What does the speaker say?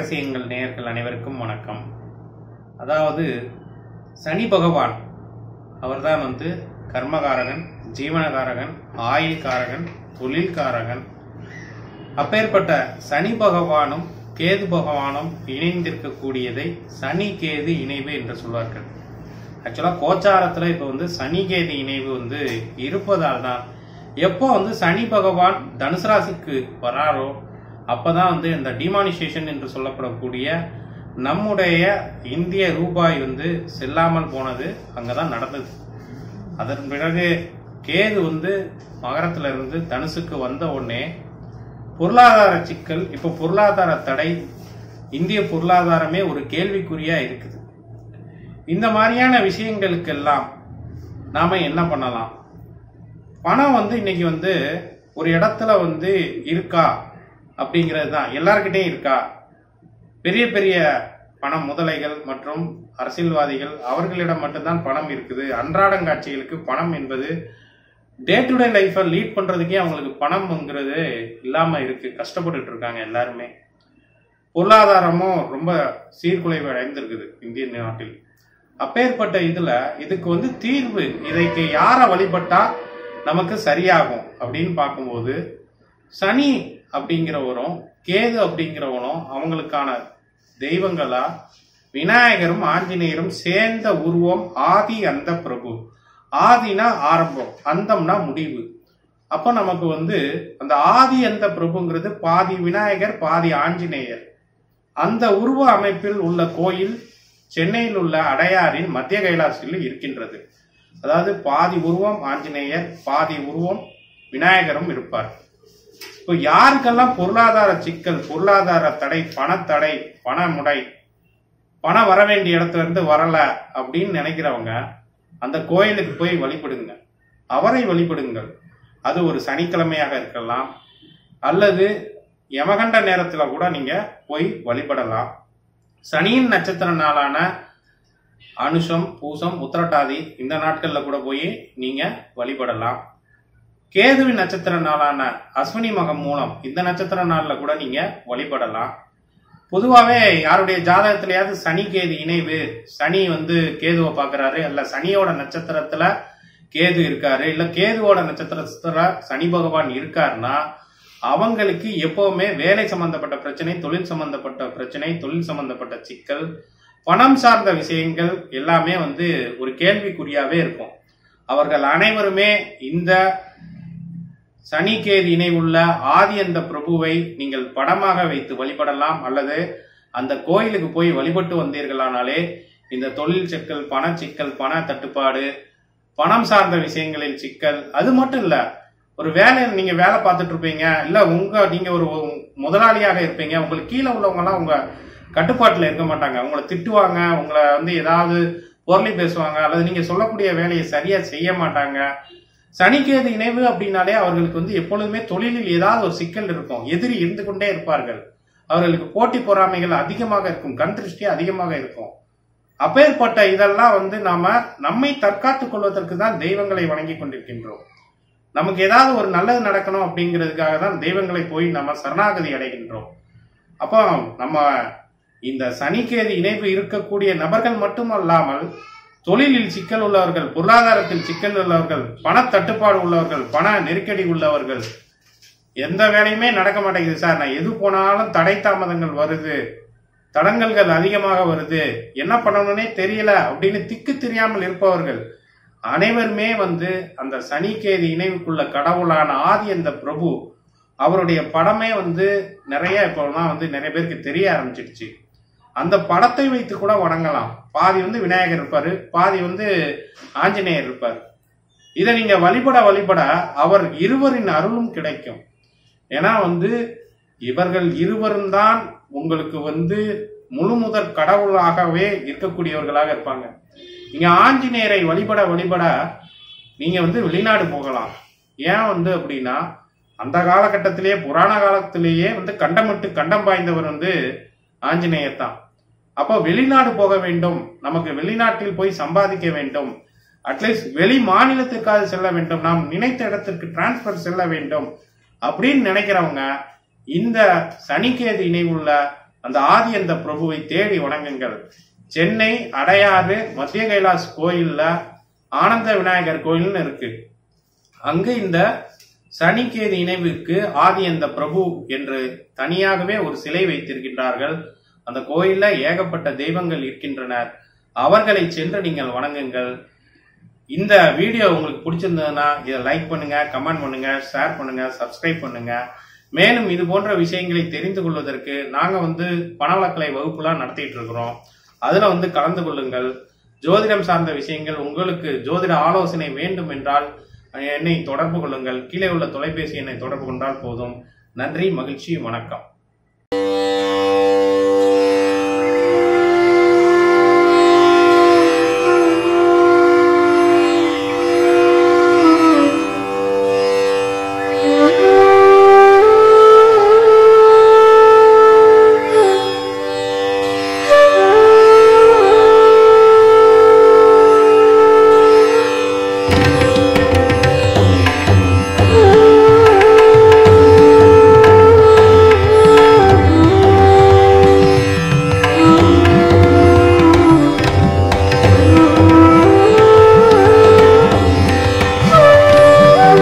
ரகசியங்கள் நேயர்கள் அனைவருக்கும் வணக்கம் அதாவது சனி பகவான் அவர்தான் வந்து கர்மகாரகன் ஜீவனகாரகன் ஆயுள்காரகன் தொழில்காரகன் அப்பேற்பட்ட சனி பகவானும் கேது பகவானும் இணைந்திருக்கக்கூடியதை சனி கேது இணைவு என்று சொல்வார்கள் ஆக்சுவலாக கோச்சாரத்தில் இப்போ வந்து சனி கேது இணைவு வந்து இருப்பதால் தான் எப்போ வந்து சனி பகவான் தனுசு ராசிக்கு வராரோ அப்பதான் வந்து இந்த டிமானிசேஷன் என்று சொல்லப்படக்கூடிய நம்முடைய இந்திய ரூபாய் வந்து செல்லாமல் போனது அங்கதான் நடந்தது அதன் பிறகு கேது வந்து மகரத்துல இருந்து தனுசுக்கு வந்த உடனே பொருளாதார சிக்கல் இப்போ பொருளாதார தடை இந்திய பொருளாதாரமே ஒரு கேள்விக்குறியா இருக்குது இந்த மாதிரியான விஷயங்களுக்கெல்லாம் நாம என்ன பண்ணலாம் பணம் வந்து இன்னைக்கு வந்து ஒரு இடத்துல வந்து இருக்கா அப்படிங்கிறது தான் எல்லார்கிட்டையும் இருக்கா பெரிய பெரிய பணம் முதலைகள் மற்றும் அரசியல்வாதிகள் அவர்களிடம் மட்டும்தான் பணம் இருக்குது அன்றாடங்காட்சிகளுக்கு பணம் என்பது டே டு டே லைஃப்பை லீட் பண்றதுக்கே அவங்களுக்கு பணம்ங்கிறது இல்லாம இருக்கு கஷ்டப்பட்டுட்டு இருக்காங்க எல்லாருமே பொருளாதாரமும் ரொம்ப சீர்குலைவு அடைந்திருக்குது இந்திய நாட்டில் அப்பேற்பட்ட இதுல இதுக்கு வந்து தீர்வு இதைக்கு யாரை வழிபட்டா நமக்கு சரியாகும் அப்படின்னு பார்க்கும்போது சனி அப்படிங்கிறவரும் கேது அப்படிங்கிறவனும் அவங்களுக்கான தெய்வங்களா விநாயகரும் ஆஞ்சநேயரும் சேர்ந்த உருவம் ஆதி அந்த பிரபு ஆதினா ஆரம்பம் அந்தம்னா முடிவு அப்போ நமக்கு வந்து அந்த ஆதி அந்த பிரபுங்கிறது பாதி விநாயகர் பாதி ஆஞ்சநேயர் அந்த உருவ அமைப்பில் உள்ள கோயில் சென்னையில் உள்ள அடையாறின் மத்திய கைலாசில் இருக்கின்றது அதாவது பாதி உருவம் ஆஞ்சநேயர் பாதி உருவம் விநாயகரும் இருப்பார் இப்போ யாருக்கெல்லாம் பொருளாதார சிக்கல் பொருளாதார தடை பணத்தடை பணமுடை பணம் வர வேண்டிய இடத்துல இருந்து வரல அப்படின்னு நினைக்கிறவங்க அந்த கோயிலுக்கு போய் வழிபடுங்க அவரை வழிபடுங்கள் அது ஒரு சனிக்கிழமையாக இருக்கலாம் அல்லது யமகண்ட நேரத்துல கூட நீங்க போய் வழிபடலாம் சனியின் நட்சத்திர நாளான அனுஷம் பூசம் உத்திரட்டாதி இந்த நாட்கள்ல கூட போய் நீங்க வழிபடலாம் கேதுவின் நட்சத்திர நாளான அஸ்வினி மகம் மூலம் இந்த நட்சத்திர நாள்ல கூட நீங்க வழிபடலாம் பொதுவாகவே யாருடைய ஜாதகத்திலேயாவது சனி கேது இணைவு சனி வந்து கேதுவை பார்க்கறாரு அல்ல சனியோட நட்சத்திரத்துல கேது இருக்காரு இல்ல கேதுவோட நட்சத்திரத்துல சனி பகவான் இருக்காருன்னா அவங்களுக்கு எப்பவுமே வேலை சம்பந்தப்பட்ட பிரச்சனை தொழில் சம்பந்தப்பட்ட பிரச்சனை தொழில் சம்பந்தப்பட்ட சிக்கல் பணம் சார்ந்த விஷயங்கள் எல்லாமே வந்து ஒரு கேள்விக்குறியாவே இருக்கும் அவர்கள் அனைவருமே இந்த சனிக்கேது இணைவுள்ள ஆதி அந்த பிரபுவை நீங்கள் படமாக வைத்து வழிபடலாம் அல்லது அந்த கோயிலுக்கு போய் வழிபட்டு வந்தீர்களானாலே இந்த தொழில் சிக்கல் பண சிக்கல் பண தட்டுப்பாடு பணம் சார்ந்த விஷயங்களில் சிக்கல் அது மட்டும் இல்ல ஒரு வேலையில் நீங்க வேலை பார்த்துட்டு இருப்பீங்க இல்ல உங்க நீங்க ஒரு முதலாளியாக இருப்பீங்க உங்களுக்கு கீழே உள்ளவங்க எல்லாம் உங்க கட்டுப்பாட்டுல இருக்க மாட்டாங்க உங்களை திட்டுவாங்க உங்களை வந்து ஏதாவது பொருளை பேசுவாங்க அல்லது நீங்க சொல்லக்கூடிய வேலையை சரியா செய்ய மாட்டாங்க சனிக்கேது இணைவு அப்படின்னாலே அவர்களுக்கு வந்து எப்பொழுதுமே தொழிலில் ஏதாவது ஒரு சிக்கல் இருக்கும் எதிரி இருந்து கொண்டே இருப்பார்கள் அவர்களுக்கு போட்டி பொறாமைகள் அதிகமாக இருக்கும் கண் திருஷ்டி அதிகமாக இருக்கும் அப்பேற்பட்ட இதெல்லாம் வந்து நாம நம்மை தற்காத்துக் கொள்வதற்கு தான் தெய்வங்களை வணங்கி கொண்டிருக்கின்றோம் நமக்கு ஏதாவது ஒரு நல்லது நடக்கணும் அப்படிங்கிறதுக்காக தான் தெய்வங்களை போய் நம்ம சரணாகதி அடைகின்றோம் அப்போ நம்ம இந்த சனிக்கேது இணைவு இருக்கக்கூடிய நபர்கள் மட்டுமல்லாமல் தொழிலில் சிக்கல் உள்ளவர்கள் பொருளாதாரத்தில் சிக்கல் உள்ளவர்கள் பண தட்டுப்பாடு உள்ளவர்கள் பண நெருக்கடி உள்ளவர்கள் எந்த வேலையுமே நடக்க மாட்டேங்குது சார் நான் எது போனாலும் தடை தாமதங்கள் வருது தடங்கல்கள் அதிகமாக வருது என்ன பண்ணணும்னே தெரியல அப்படின்னு திக்கு தெரியாமல் இருப்பவர்கள் அனைவருமே வந்து அந்த சனிக்கேது இணைவுக்குள்ள கடவுளான ஆதி அந்த பிரபு அவருடைய படமே வந்து நிறைய இப்போலாம் வந்து நிறைய பேருக்கு தெரிய ஆரம்பிச்சிடுச்சு அந்த படத்தை வைத்து கூட வணங்கலாம் பாதி வந்து விநாயகர் இருப்பாரு பாதி வந்து ஆஞ்சநேயர் இருப்பார் இதை நீங்க வழிபட வழிபட அவர் இருவரின் அருளும் கிடைக்கும் ஏன்னா வந்து இவர்கள் இருவரும் தான் உங்களுக்கு வந்து முழு முதற் கடவுளாகவே இருக்கக்கூடியவர்களாக இருப்பாங்க நீங்க ஆஞ்சநேயரை வழிபட வழிபட நீங்க வந்து வெளிநாடு போகலாம் ஏன் வந்து அப்படின்னா அந்த காலகட்டத்திலேயே புராண காலத்திலேயே வந்து கண்டமிட்டு கண்டம் பாய்ந்தவர் வந்து ஆஞ்சநேயர் தான் அப்போ வெளிநாடு போக வேண்டும் நமக்கு வெளிநாட்டில் போய் சம்பாதிக்க வேண்டும் அட்லீஸ்ட் வெளி மாநிலத்திற்காக செல்ல வேண்டும் நாம் நினைத்த இடத்திற்கு டிரான்ஸ்பர் செல்ல வேண்டும் அப்படின்னு நினைக்கிறவங்க இந்த சனிக்கேது இணைவுள்ள அந்த ஆதி அந்த பிரபுவை தேடி வணங்குங்கள் சென்னை அடையாறு மத்திய கைலாஸ் கோயில்ல ஆனந்த விநாயகர் கோயில்னு இருக்கு அங்கு இந்த சனிக்கேது இணைவுக்கு ஆதி அந்த பிரபு என்று தனியாகவே ஒரு சிலை வைத்திருக்கின்றார்கள் அந்த கோயில்ல ஏகப்பட்ட தெய்வங்கள் இருக்கின்றனர் அவர்களை சென்று நீங்கள் வணங்குங்கள் இந்த வீடியோ உங்களுக்கு பிடிச்சிருந்ததுன்னா இதை லைக் பண்ணுங்க கமெண்ட் பண்ணுங்க ஷேர் பண்ணுங்க சப்ஸ்கிரைப் பண்ணுங்க மேலும் இது போன்ற விஷயங்களை தெரிந்து கொள்வதற்கு நாங்க வந்து பணவளக்கலை வகுப்புலாம் நடத்திட்டு இருக்கிறோம் அதுல வந்து கலந்து கொள்ளுங்கள் ஜோதிடம் சார்ந்த விஷயங்கள் உங்களுக்கு ஜோதிட ஆலோசனை வேண்டும் என்றால் என்னை தொடர்பு கொள்ளுங்கள் கீழே உள்ள தொலைபேசி எண்ணை தொடர்பு கொண்டால் போதும் நன்றி மகிழ்ச்சி வணக்கம்